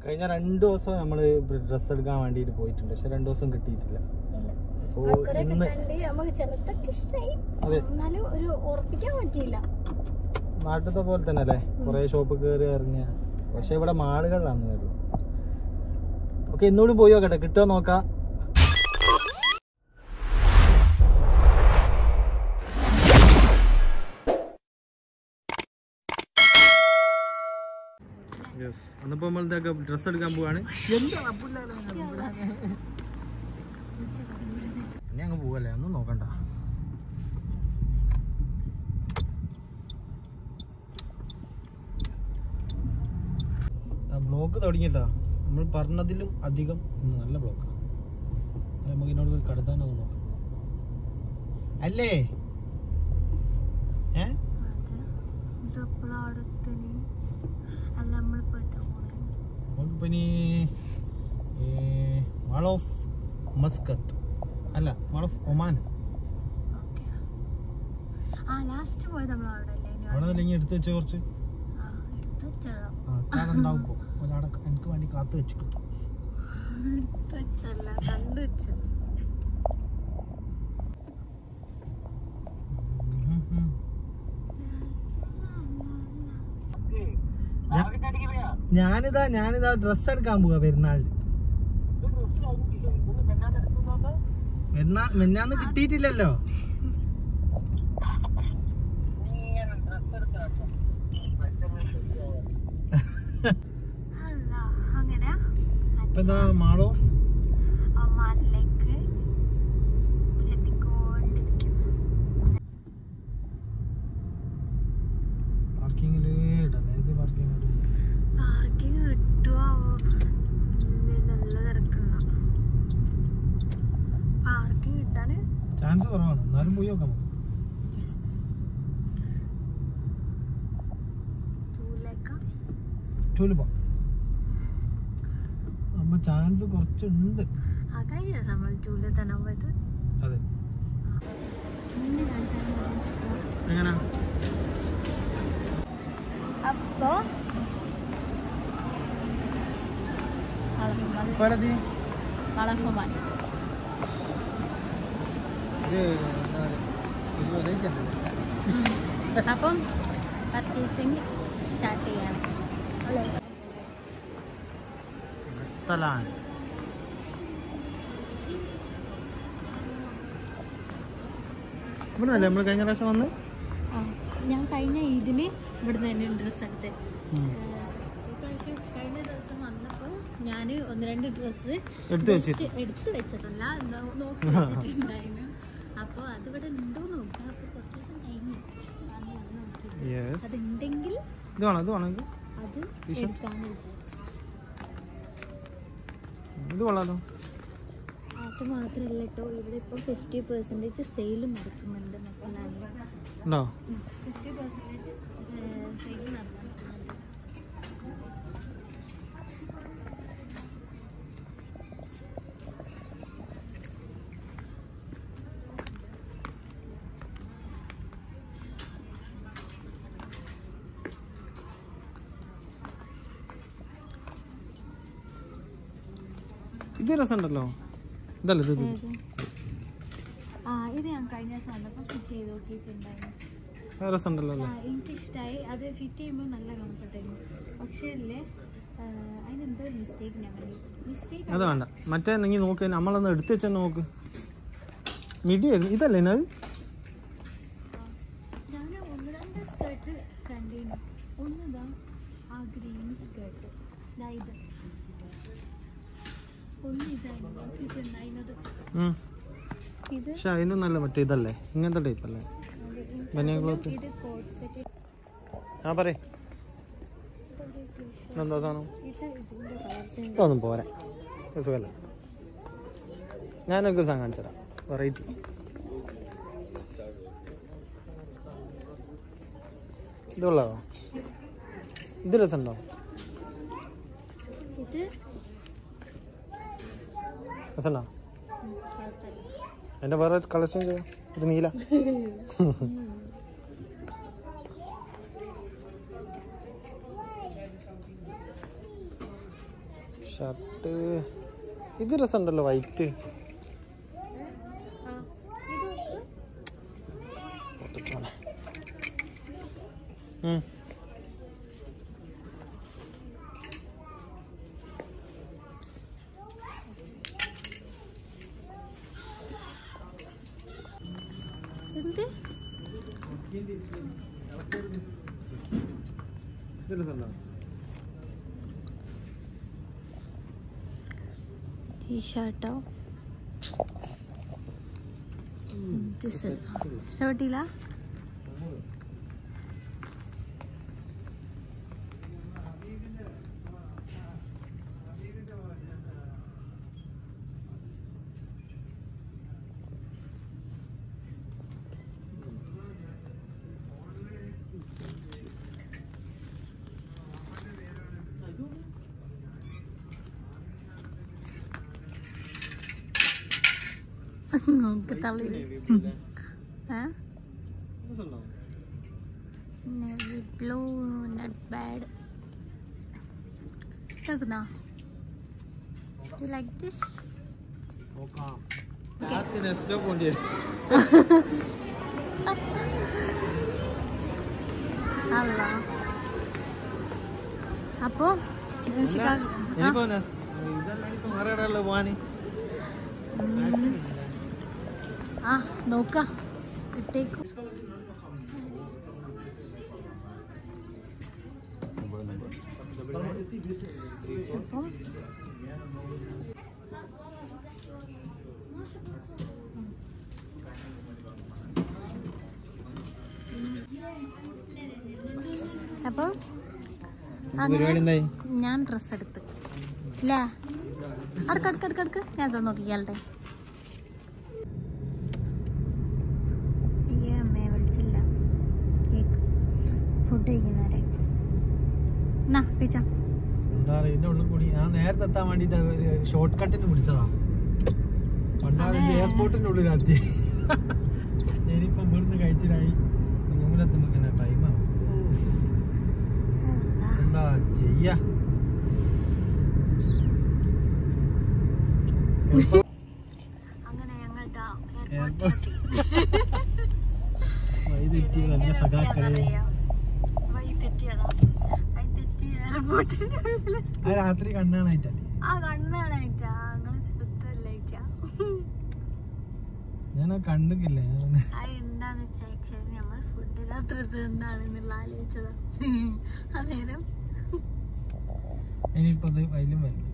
കഴിഞ്ഞ രണ്ടു ദിവസം നമ്മൾ ഡ്രസ്സ് എടുക്കാൻ വേണ്ടിയിട്ട് പോയിട്ടുണ്ട് പക്ഷെ രണ്ടു ദിവസം കിട്ടിയിട്ടില്ല അപ്പോൾ കുറെ ഇന്ന് കിട്ടണ്ട് നമുക്ക് ചിലത്തൊക്കെ ഇഷ്ടമായി അതെ എന്നാലും ഒരു ഉറപ്പിക്കാൻ പറ്റിയില്ല നാട്ടിലത്തെ പോലെ തന്നെ അല്ലേ കുറെ ഷോപ്പ് കയറി ഇറങ്ങിയ പക്ഷെ ഇവിടെ മാളുകളിലാണ് വരും ഓക്കെ ഇന്നുകൂടി പോയി നോക്കട്ടെ കിട്ടുമോ നോക്കാം അന്നിപ്പോ നമ്മൾ ഇതൊക്കെ ഡ്രസ്സ് എടുക്കാൻ പോവാണ് ഇനി അങ്ങ് പോവല്ലേ ഒന്നും നോക്കണ്ട ബ്ലോക്ക് തുടങ്ങിട്ടാ നമ്മൾ പറഞ്ഞതിലും അധികം ഇന്ന് നല്ല ബ്ലോക്ക് നമുക്ക് ഇതിനോട് കടത്താനോ നോക്കാം അല്ലേ ഏ അല്ല നമ്മൾ പോയിട്ട് നമുക്കിപ്പോ ഇനി മാൾ ഓഫ് മസ്കത്ത് അല്ല മാൾ ഓഫ് ഒമാൻ ആ ലാസ്റ്റ് പോയത് നമ്മൾ അവിടെ അല്ലേ ഇനി അവിടെ നിന്ന് എടുത്ത് വെച്ച കുറച്ച് ആ, എടുത്ത് വെച്ചതാ ആൾക്കാരുണ്ടാവും ഒരാടെ എനിക്ക് വേണ്ടി കാത്തു വെച്ചിട്ടു എടുത്ത് വെച്ചല്ല കണ്ടു വെച്ചത് ഞാനിതാ ഞാനിതാ ഡ്രസ് എടുക്കാൻ പോവാ പെരുന്നാളിന് പെരുന്നാൾ മെന്നാന്ന് കിട്ടിയിട്ടില്ലല്ലോ അല്ല അങ്ങനെ ഇപ്പൊ എന്താ മാൾ ഓഫ് ഒമാനിലേക്ക് എത്തിക്കൊണ്ടിരിക്കുന്നു പാർക്കിങ്ങില് ഇടല്ലേ ഏത് പാർക്കിംഗ് പാർക്കിംഗ് കിട്ടുമോ നല്ല തിരക്കുണ്ട പാർക്കിംഗ് കിട്ടാന് ചാൻസ് കുറവാണ് എന്നാലും പോയി നോക്കാം നമുക്ക് ചൂലേക്ക ടൂല് പോവാം അപ്പൊ ചാൻസ് കുറച്ചുണ്ട് ആ കഴിഞ്ഞ ദിവസം നമ്മൾ ചൂല് തന്നെ പോയത് അതെ മുന്നേ കാണിച്ചാൽ എങ്ങനെ അപ്പോ ഇപ്പൊ എവിടെത്തി? വളഫമാൻ ഇത് എന്താ പറയാ, ഇരുപതേക്കല്ലേ? അപ്പം പർച്ചേസിങ് സ്റ്റാർട്ട് ചെയ്യാണ് സ്ഥലാണ് ഇവിടെ നിന്നല്ലേ നമ്മൾ കഴിഞ്ഞ പ്രാവശ്യം വന്ന് ആ, ഞാൻ കഴിഞ്ഞ ഇതിന് ഇവിടുന്ന് തന്നെ ഡ്രസ്സ് എടുത്ത് ഇപ്രാവശ്യം കഴിഞ്ഞ ദിവസം വന്നപ്പോൾ ഞാൻ ഒന്ന് രണ്ട് ഡ്രസ്സ് എടുത്ത് വെച്ചിട്ട് എടുത്തു വെച്ചതല്ല നോ- നോക്കി വെച്ചിട്ടുണ്ടായിരുന്നു അപ്പോൾ അത് ഇവിടെ ഉണ്ടോ നോക്കാം അപ്പോൾ കുറച്ച് ദിവസം കഴിഞ്ഞു ഞാൻ വന്ന് നോക്കിയിട്ട് യെസ് അതുണ്ടെങ്കിൽ ഇത് വേണം ഇത് വേണം ഇത് അത് T-shirt? എടുക്കാമെന്ന് വിചാരിച്ചു ഇത് കൊള്ളാലോ അത് മാത്രമല്ല കേട്ടോ ഇവിടെ ഇപ്പോൾ ഫിഫ്റ്റി പെർസെൻറ്റേജ് സെയിൽ നടക്കുന്നുണ്ട് മക്കലാനിൽ ഉണ്ടോ ഫിഫ്റ്റി പെർസെൻറ്റേജ് സെയിൽ നടക്കുന്നുണ്ട് ഇത് രസമുണ്ടല്ലോ ഇതല്ലേ ഇത് ഇത്. ഏത്? ആ ഇത് ഞാൻ കഴിഞ്ഞ ദിവസം വന്നപ്പോൾ ഫിറ്റ് ചെയ്ത് നോക്കിയിട്ടുണ്ടായിരുന്നു അത് രസമുണ്ടല്ലോ ആ, അല്ലേ എനിക്കിഷ്ടമായി അത് ഫിറ്റ് ചെയ്യുമ്പോൾ നല്ല കംഫർട്ടായിരുന്നു പക്ഷേ അല്ലേ ആ, അതിനെന്തോ മിസ്റ്റേക്ക് ഞാൻ കണ്ടു മിസ്റ്റേക്ക് അത് വേണ്ട മറ്റേ നീ നോക്ക് നമ്മളൊന്ന് എടുത്ത് വെച്ചാൽ നോക്ക് മിടി ഇതല്ലേ ഇന്നത് ഞാൻ ഒന്ന് രണ്ട് സ്കേർട്ട് കണ്ടിരുന്നു ഒന്നിതാ ആ ഗ്രീൻ സ്കേർട്ട് ഇതാ ഇത് ഒന്ന് ഇതായിരുന്നു നോക്കിയിട്ടുണ്ടായിരുന്നത് ഉം. ഇത് പക്ഷെ അതിനും നല്ല മറ്റേ ഇതല്ലേ ഇങ്ങനത്തെ ടൈപ്പ് അല്ലേ ബനിയൻ ക്ലോത്ത് ഇത് കോട്ട് സെറ്റ് ആ പറയേ എന്താ സാധനം ഇത് ഇതിൻ്റെ കളർസ് ഇതൊന്നും പോരാ ഇത് സുഖമല്ല ഞാനൊക്കെ ഒരു സാധനം കാണിച്ചു തരാം വെറൈറ്റി ഇത് കൊള്ളാവോ ഇത് രസമുണ്ടോ ഇത് രസമുണ്ടോ ഉം, കുഴപ്പമില്ല എൻ്റെ വേറെ കളക്ഷൻ ചെയ്യാം ഇത് നീല ഷർട്ട് ഇത് രസമുണ്ടല്ലോ വൈറ്റ് ആ ഇത് നോക്ക്. എന്ത് ഇത് രസമുണ്ടോ ടീഷർട്ടോ ഷർട്ടില്ല നോക്ക് തള്ളി ഏ രസമുണ്ടോ navy blue not bad നോക്കുന്നോ you like this നോക്കാം ലാസ്റ്റ് നെക്സ്റ്റ് പോണ്ടി അല്ല അപ്പോ ഇനിയിപ്പോ ന- ഇതെല്ലാം ഇനിയിപ്പോ വേറെ എവിടെയുള്ളത് പോവാന് ആ നോക്ക ഇട്ടേക്കും അപ്പം അപ്പം അങ്ങനെ പരിപാടി എന്തായി ഞാൻ ഡ്രസ് എടുത്ത് ഇല്ലേ അടുക്ക് അടുക്ക് അടുക്ക് അടുക്ക് ഞാൻ ഇതൊന്ന് നോക്കിയാളുടെ അയ്യേ അമ്മയെ വിളിച്ചില്ല കേക്ക് ഫുഡ് കഴിക്കുന്നവരെ എന്നാ പിച്ച എന്താ പറയാ ഇതിന്റെ ഉള്ളിൽ കൂടി ഞാൻ നേരത്തെ എത്താൻ വേണ്ടിട്ട് ഒരു ഷോർട്ട് കട്ടിന് പിടിച്ചതാ പണ്ടാതിന്റെ എയർപോർട്ടിന്റെ ഉള്ളിൽ എത്തി ഇനിയിപ്പം ഇവിടുന്ന് കഴിച്ചിട്ടായി റൂമിലെത്തുമ്പോ ടൈം ആവും എന്താ ചെയ്യാ അങ്ങനെ ഞങ്ങൾ ദാ എയർപോർട്ട് എയർപോർട്ടിലെത്തി. വഴി തെറ്റി നല്ല സഖാക്കളെ അറിയാം. വഴി തെറ്റിയതാ വഴി തെറ്റി എയർപോർട്ടിന്റെ ഉള്ളില് ആ രാത്രി കണ്ണാണായിട്ടല്ലേ ആ കണ്ണാണായിട്ടാ അങ്ങനെ ശ്രദ്ധയില്ലായിട്ടാ ഞാൻ ആ കണ്ടിട്ടില്ല ഞാൻ അത് എന്താന്ന് വെച്ചാൽ ആക്ച്വലി നമ്മൾ ഫുഡ് രാത്രി തിന്നാണെന്നുള്ള ആലോചിച്ചതാ അന്നേരം ഇനിയിപ്പോ അത് വയലും വൈകി